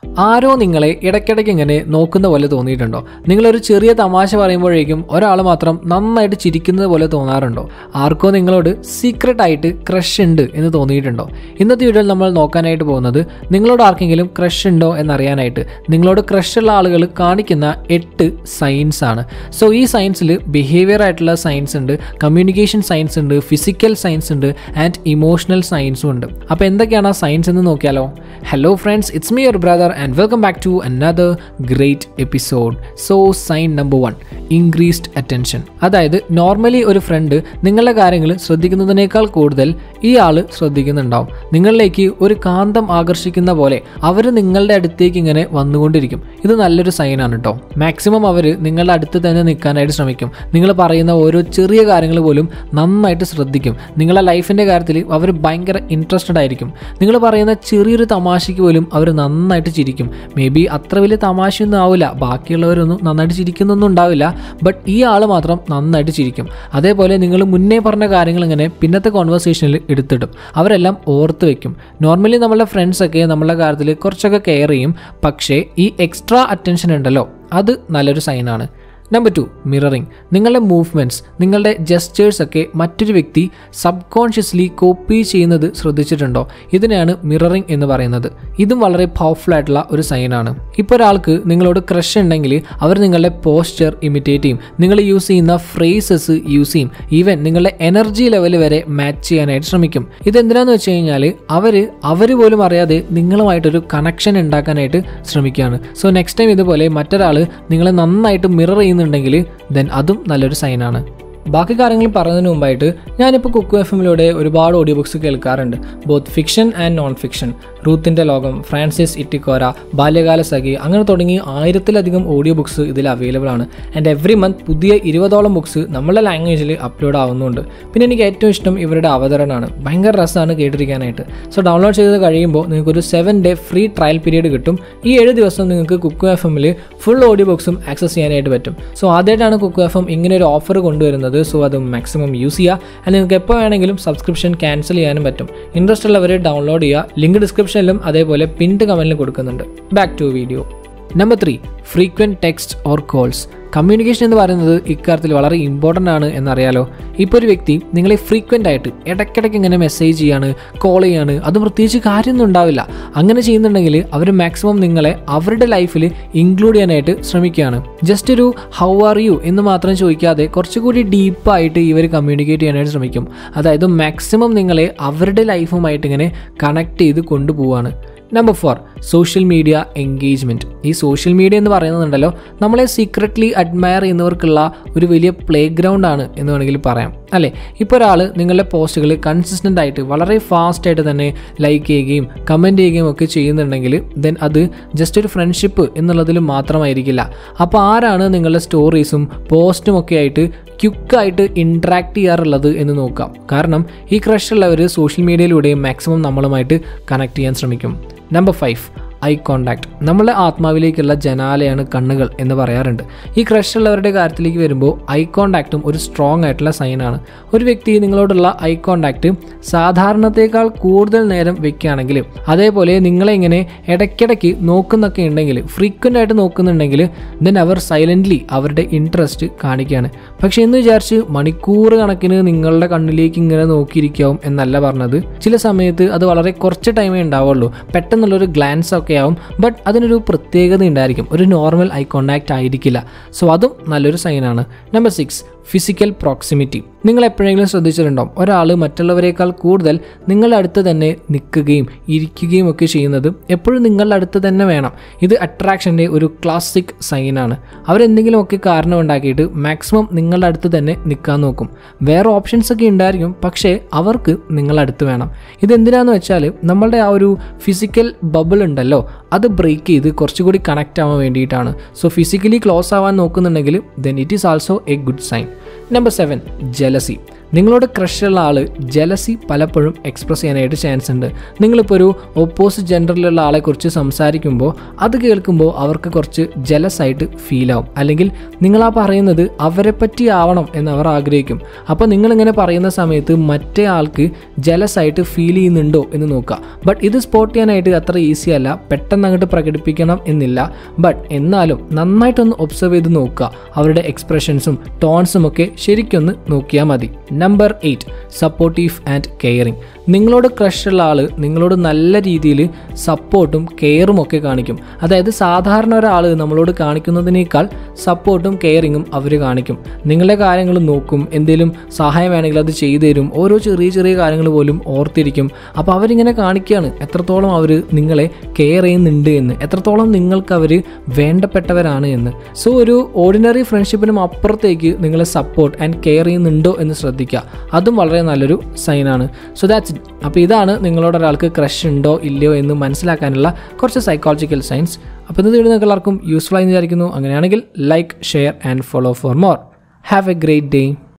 ആരോ നിങ്ങളെ ഇടയ്ക്കിടയ്ക്ക് ഇങ്ങനെ നോക്കുന്ന പോലെ തോന്നിയിട്ടുണ്ടോ നിങ്ങളൊരു ചെറിയ തമാശ പറയുമ്പോഴേക്കും ഒരാൾ മാത്രം നന്നായിട്ട് ചിരിക്കുന്നത് പോലെ തോന്നാറുണ്ടോ ആർക്കോ നിങ്ങളോട് സീക്രട്ട് ആയിട്ട് ക്രഷ് ഉണ്ട് എന്ന് തോന്നിയിട്ടുണ്ടോ ഇന്നത്തെ വീഡിയോയിൽ നമ്മൾ നോക്കാനായിട്ട് പോകുന്നത് നിങ്ങളോട് ആർക്കെങ്കിലും ക്രഷ് ഉണ്ടോ എന്നറിയാനായിട്ട് നിങ്ങളോട് ക്രഷ് ഉള്ള ആളുകൾ കാണിക്കുന്ന എട്ട് സയൻസ് ആണ് സോ ഈ സയൻസിൽ ബിഹേവിയർ ആയിട്ടുള്ള സയൻസ് ഉണ്ട് കമ്മ്യൂണിക്കേഷൻ സയൻസ് ഉണ്ട് ഫിസിക്കൽ സയൻസ് ഉണ്ട് ആൻഡ് ഇമോഷണൽ സയൻസും ഉണ്ട് അപ്പോൾ എന്തൊക്കെയാണ് ആ സയൻസ് എന്ന് നോക്കിയാലോ hello friends it's me your brother and welcome back to another great episode so sign number one increased attention അതായത് നോർമലി ഒരു ഫ്രണ്ട് നിങ്ങളുടെ കാര്യങ്ങൾ ശ്രദ്ധിക്കുന്നതിനേക്കാൾ കൂടുതൽ ഈ ആള് ശ്രദ്ധിക്കുന്നുണ്ടാവും നിങ്ങളിലേക്ക് ഒരു കാന്തം ആകർഷിക്കുന്ന പോലെ അവർ നിങ്ങളുടെ അടുത്തേക്ക് ഇങ്ങനെ വന്നുകൊണ്ടിരിക്കും ഇത് നല്ലൊരു സൈനാണ് കേട്ടോ മാക്സിമം അവർ നിങ്ങളുടെ അടുത്ത് തന്നെ നിൽക്കാനായിട്ട് ശ്രമിക്കും നിങ്ങൾ പറയുന്ന ഓരോ ചെറിയ കാര്യങ്ങൾ പോലും നന്നായിട്ട് ശ്രദ്ധിക്കും നിങ്ങളുടെ ലൈഫിൻ്റെ കാര്യത്തിൽ അവർ ഭയങ്കര ഇൻട്രസ്റ്റഡ് ആയിരിക്കും നിങ്ങൾ പറയുന്ന ചെറിയൊരു തമാശയ്ക്ക് പോലും അവർ നന്നായിട്ട് ചിരിക്കും മേ ബി അത്ര വലിയ തമാശയൊന്നും ആവില്ല ബാക്കിയുള്ളവരൊന്നും നന്നായിട്ട് ചിരിക്കുന്നൊന്നും ഉണ്ടാവില്ല ബട്ട് ഈ ആൾ മാത്രം നന്നായിട്ട് ചിരിക്കും അതേപോലെ നിങ്ങൾ മുന്നേ പറഞ്ഞ കാര്യങ്ങൾ ഇങ്ങനെ പിന്നത്തെ കോൺവെർസേഷനിൽ എടുത്തിടും അവരെല്ലാം ഓർത്ത് വെക്കും നോർമലി നമ്മളുടെ ഫ്രണ്ട്സൊക്കെ നമ്മളുടെ കാര്യത്തിൽ കുറച്ചൊക്കെ കെയർ ചെയ്യും പക്ഷേ ഈ എക്സ്ട്രാ അറ്റൻഷൻ ഉണ്ടല്ലോ അത് നല്ലൊരു സൈനാണ് നമ്പർ ടു മിററിംഗ് നിങ്ങളുടെ മൂവ്മെൻറ്റ്സ് നിങ്ങളുടെ ജസ്റ്റേഴ്സ് ഒക്കെ മറ്റൊരു വ്യക്തി സബ് കോൺഷ്യസ്ലി കോപ്പി ചെയ്യുന്നത് ശ്രദ്ധിച്ചിട്ടുണ്ടോ ഇതിനെയാണ് മിററിംഗ് എന്ന് പറയുന്നത് ഇതും വളരെ പവർഫുൾ ആയിട്ടുള്ള ഒരു സൈനാണ് ഇപ്പോൾ ഒരാൾക്ക് നിങ്ങളോട് ക്രഷ് ഉണ്ടെങ്കിൽ അവർ നിങ്ങളുടെ പോസ്ചർ ഇമിറ്റേറ്റ് ചെയ്യും നിങ്ങൾ യൂസ് ചെയ്യുന്ന ഫ്രേസസ് യൂസ് ചെയ്യും ഈവൻ നിങ്ങളുടെ എനർജി ലെവൽ വരെ മാച്ച് ചെയ്യാനായിട്ട് ശ്രമിക്കും ഇതെന്തിനാന്ന് വെച്ച് കഴിഞ്ഞാൽ അവർ അവർ പോലും അറിയാതെ നിങ്ങളുമായിട്ടൊരു കണക്ഷൻ ഉണ്ടാക്കാനായിട്ട് ശ്രമിക്കുകയാണ് സോ നെക്സ്റ്റ് ടൈം ഇതുപോലെ മറ്റൊരാൾ നിങ്ങളെ നന്നായിട്ട് മിറർ ചെയ്യുന്നുണ്ടെങ്കിൽ ദെൻ അതും നല്ലൊരു സൈനാണ് ബാക്കി കാര്യങ്ങൾ പറയുന്നതിന് മുമ്പായിട്ട് ഞാനിപ്പോൾ കുക്കു എഫ് എമ്മിലൂടെ ഒരുപാട് ഓഡിയോ ബുക്സ് കേൾക്കാറുണ്ട് both fiction and non fiction റൂത്തിൻ്റെ ലോകം ഫ്രാൻസിസ് ഇറ്റിക്കോര ബാല്യകാല സഖി അങ്ങനെ തുടങ്ങി ആയിരത്തിലധികം ഓഡിയോ ബുക്സ് ഇതിൽ അവൈലബിൾ ആണ് ആൻഡ് എവറി മന്ത് പുതിയ ഇരുപതോളം ബുക്സ് നമ്മളുടെ ലാംഗ്വേജിൽ അപ്ലോഡ് ആവുന്നുണ്ട് പിന്നെ എനിക്ക് ഏറ്റവും ഇഷ്ടം ഇവരുടെ അവതരണമാണ് ഭയങ്കര രസമാണ് കേട്ടിരിക്കാനായിട്ട് സോ ഡൗൺലോഡ് ചെയ്ത് കഴിയുമ്പോൾ നിങ്ങൾക്കൊരു seven day free trial period കിട്ടും ഈ ഏഴ് ദിവസം നിങ്ങൾക്ക് കുക്കു എഫ് എമ്മിൽ ഫുൾ ഓഡിയോ ബുക്സും ആക്സസ് ചെയ്യാനായിട്ട് പറ്റും സോ ആദ്യമായിട്ടാണ് കുക്കു എഫ് എം ഇങ്ങനെ ഒരു ഓഫർ കൊണ്ടുവരുന്നത് സോ അത് മാക്സിമം യൂസ് ചെയ്യുക ആൻഡ് നിങ്ങൾക്ക് എപ്പോൾ വേണമെങ്കിലും സബ്സ്ക്രിപ്ഷൻ ക്യാൻസൽ ചെയ്യാനും പറ്റും ഇൻട്രസ്റ്റ് ഉള്ളവർ ഡൗൺലോഡ് ചെയ്യുക ലിങ്ക് ഡിസ്ക്രിപ്ഷനിലും അതേപോലെ പിൻഡ് കമൻറ്റിലും കൊടുക്കുന്നുണ്ട് back to video number three frequent text or calls communication എന്ന് പറയുന്നത് ഇക്കാര്യത്തിൽ വളരെ ഇമ്പോർട്ടൻ്റ് ആണ് എന്നറിയാലോ ഇപ്പോൾ ഒരു വ്യക്തി നിങ്ങളെ ഫ്രീക്വൻ്റ് ആയിട്ട് ഇടയ്ക്കിടയ്ക്ക് ഇങ്ങനെ മെസ്സേജ് ചെയ്യാണ് കോൾ ചെയ്യാണ് അത് പ്രത്യേകിച്ച് കാര്യമൊന്നും ഉണ്ടാവില്ല അങ്ങനെ ചെയ്യുന്നുണ്ടെങ്കിൽ അവർ മാക്സിമം നിങ്ങളെ അവരുടെ ലൈഫിൽ ഇൻക്ലൂഡ് ചെയ്യാനായിട്ട് ശ്രമിക്കുകയാണ് ജസ്റ്റ് ഒരു ഹൗ ആർ യു എന്ന് മാത്രം ചോദിക്കാതെ കുറച്ചുകൂടി ഡീപ്പായിട്ട് ഇവർ കമ്മ്യൂണിക്കേറ്റ് ചെയ്യാനായിട്ട് ശ്രമിക്കും അതായത് മാക്സിമം നിങ്ങളെ അവരുടെ ലൈഫുമായിട്ട് ഇങ്ങനെ കണക്ട് ചെയ്ത് കൊണ്ടുപോവാണ് number four social media engagement ഈ സോഷ്യൽ മീഡിയ എന്ന് പറയുന്നുണ്ടല്ലോ നമ്മളെ സീക്രട്ട്ലി അഡ്മയർ ചെയ്യുന്നവർക്കുള്ള ഒരു വലിയ പ്ലേ ഗ്രൗണ്ട് ആണ് എന്ന് വേണമെങ്കിൽ പറയാം അല്ലേ ഇപ്പോൾ ഒരാൾ നിങ്ങളുടെ പോസ്റ്റുകൾ കൺസിസ്റ്റൻ്റ് ആയിട്ട് വളരെ ഫാസ്റ്റ് ആയിട്ട് തന്നെ ലൈക്ക് ചെയ്യുകയും കമൻറ്റ് ചെയ്യുകയും ഒക്കെ ചെയ്യുന്നുണ്ടെങ്കിൽ ദെൻ അത് ജസ്റ്റ് ഒരു ഫ്രണ്ട്ഷിപ്പ് എന്നുള്ളതിൽ മാത്രമായിരിക്കില്ല അപ്പോൾ ആരാണ് നിങ്ങളുടെ സ്റ്റോറീസും പോസ്റ്റും ഒക്കെ ആയിട്ട് ക്യുക്കായിട്ട് ഇൻട്രാക്ട് ചെയ്യാറുള്ളത് എന്ന് നോക്കാം കാരണം ഈ ക്രഷ് ഉള്ളവർ സോഷ്യൽ മീഡിയയിലൂടെ മാക്സിമം നമ്മളുമായിട്ട് കണക്ട് ചെയ്യാൻ ശ്രമിക്കും നമ്പർ ഫൈവ് ഐ കോണ്ടാക്ട് നമ്മളെ ആത്മാവിലേക്കുള്ള ജനാലയാണ് കണ്ണുകൾ എന്ന് പറയാറുണ്ട് ഈ ക്രഷ് ഉള്ളവരുടെ കാര്യത്തിലേക്ക് വരുമ്പോൾ ഐ കോണ്ടാക്റ്റും ഒരു സ്ട്രോങ് ആയിട്ടുള്ള സൈനാണ് ഒരു വ്യക്തി നിങ്ങളോടുള്ള ഐ കോണ്ടാക്റ്റ് സാധാരണത്തേക്കാൾ കൂടുതൽ നേരം വെക്കുകയാണെങ്കിൽ അതേപോലെ നിങ്ങളെ ഇങ്ങനെ ഇടയ്ക്കിടയ്ക്ക് നോക്കുന്നൊക്കെ ഉണ്ടെങ്കിൽ ഫ്രീക്വൻ്റ് ആയിട്ട് നോക്കുന്നുണ്ടെങ്കിൽ ദെൻ അവർ സൈലൻ്റ്ലി അവരുടെ ഇൻട്രസ്റ്റ് കാണിക്കുകയാണ് പക്ഷെ എന്ന് വിചാരിച്ച് മണിക്കൂർ കണക്കിന് നിങ്ങളുടെ കണ്ണിലേക്ക് ഇങ്ങനെ നോക്കിയിരിക്കാവും എന്നല്ല പറഞ്ഞത് ചില സമയത്ത് അത് വളരെ കുറച്ച് ടൈമേ ഉണ്ടാവുള്ളൂ പെട്ടെന്നുള്ളൊരു ഗ്ലാൻസ് ഒക്കെ ആവും ബട്ട് അതിനൊരു പ്രത്യേകത ഉണ്ടായിരിക്കും ഒരു നോർമൽ ഐ കോണ്ടാക്റ്റ് ആയിരിക്കില്ല സോ അതും നല്ലൊരു സൈനാണ് നമ്പർ സിക്സ് ഫിസിക്കൽ പ്രോക്സിമിറ്റി നിങ്ങൾ എപ്പോഴെങ്കിലും ശ്രദ്ധിച്ചിട്ടുണ്ടോ ഒരാൾ മറ്റുള്ളവരെക്കാൾ കൂടുതൽ നിങ്ങളുടെ അടുത്ത് തന്നെ നിൽക്കുകയും ഇരിക്കുകയും ഒക്കെ ചെയ്യുന്നത് എപ്പോഴും നിങ്ങളുടെ അടുത്ത് തന്നെ വേണം ഇത് അട്രാക്ഷൻ്റെ ഒരു ക്ലാസിക് സൈനാണ് അവരെന്തെങ്കിലുമൊക്കെ കാരണം ഉണ്ടാക്കിയിട്ട് മാക്സിമം നിങ്ങളുടെ അടുത്ത് തന്നെ നിൽക്കാൻ നോക്കും വേറെ ഓപ്ഷൻസ് ഒക്കെ ഉണ്ടായിരിക്കും പക്ഷേ അവർക്ക് നിങ്ങളുടെ അടുത്ത് വേണം ഇതെന്തിനാന്ന് വെച്ചാൽ നമ്മളുടെ ആ ഒരു ഫിസിക്കൽ ബബിൾ ഉണ്ടല്ലോ അത് ബ്രേക്ക് ചെയ്ത് കുറച്ചുകൂടി കണക്റ്റ് ആവാൻ വേണ്ടിയിട്ടാണ് സോ ഫിസിക്കലി ക്ലോസ് ആവാൻ നോക്കുന്നുണ്ടെങ്കിൽ then it is also a good sign number seven jealousy നിങ്ങളോട് ക്രഷുള്ള ആൾ ജലസി പലപ്പോഴും എക്സ്പ്രസ് ചെയ്യാനായിട്ട് ചാൻസ് ഉണ്ട് നിങ്ങളിപ്പോൾ ഒരു ഓപ്പോസിറ്റ് ജെൻഡറിലുള്ള ആളെക്കുറിച്ച് സംസാരിക്കുമ്പോൾ അത് കേൾക്കുമ്പോൾ അവർക്ക് കുറച്ച് ജലസ് ആയിട്ട് ഫീൽ ആവും അല്ലെങ്കിൽ നിങ്ങൾ ആ പറയുന്നത് അവരെ പറ്റി ആവണം എന്ന് അവർ ആഗ്രഹിക്കും അപ്പോൾ നിങ്ങളിങ്ങനെ പറയുന്ന സമയത്ത് മറ്റേ ആൾക്ക് ജലസ് ആയിട്ട് ഫീൽ ചെയ്യുന്നുണ്ടോ എന്ന് നോക്കുക ബട്ട് ഇത് സ്പോട്ട് ചെയ്യാനായിട്ട് അത്ര ഈസി അല്ല പെട്ടെന്ന് അങ്ങോട്ട് പ്രകടിപ്പിക്കണം എന്നില്ല ബട്ട് എന്നാലും നന്നായിട്ടൊന്ന് ഒബ്സർവ് ചെയ്ത് നോക്കുക അവരുടെ എക്സ്പ്രഷൻസും ടോൺസും ഒക്കെ ശരിക്കൊന്ന് നോക്കിയാൽ മതി number eight supportive and caring നിങ്ങളോട് ക്രഷുള്ള ആൾ നിങ്ങളോട് നല്ല രീതിയിൽ സപ്പോർട്ടും കെയറും ഒക്കെ കാണിക്കും അതായത് സാധാരണ ഒരാൾ നമ്മളോട് കാണിക്കുന്നതിനേക്കാൾ സപ്പോർട്ടും കെയറിങ്ങും അവർ കാണിക്കും നിങ്ങളുടെ കാര്യങ്ങൾ നോക്കും എന്തെങ്കിലും സഹായം വേണമെങ്കിൽ അത് ചെയ്തു തരും ഓരോ ചെറിയ ചെറിയ കാര്യങ്ങൾ പോലും ഓർത്തിരിക്കും അപ്പോൾ അവരിങ്ങനെ കാണിക്കുകയാണ് എത്രത്തോളം അവർ നിങ്ങളെ കെയർ ചെയ്യുന്നുണ്ട് എന്ന് എത്രത്തോളം നിങ്ങൾക്ക് അവർ വേണ്ടപ്പെട്ടവരാണ് എന്ന് സോ ഒരു ഓർഡിനറി ഫ്രണ്ട്ഷിപ്പിനും അപ്പുറത്തേക്ക് നിങ്ങളെ സപ്പോർട്ട് ആൻഡ് കെയർ ചെയ്യുന്നുണ്ടോ എന്ന് ശ്രദ്ധിക്കുക അതും വളരെ നല്ലൊരു സൈനാണ് സോ ദാറ്റ്സ് ഇറ്റ് അപ്പോൾ ഇതാണ് നിങ്ങളോട് ഒരാൾക്ക് ക്രഷ് ഉണ്ടോ ഇല്ലയോ എന്ന് മനസ്സിലാക്കാനുള്ള കുറച്ച് സൈക്കോളജിക്കൽ സയൻസ് അപ്പോൾ ഇന്ന് നിങ്ങൾക്ക് എല്ലാവർക്കും യൂസ്ഫുൾ ആയി വിചാരിക്കുന്നു അങ്ങനെയാണെങ്കിൽ like share and follow for more have a great day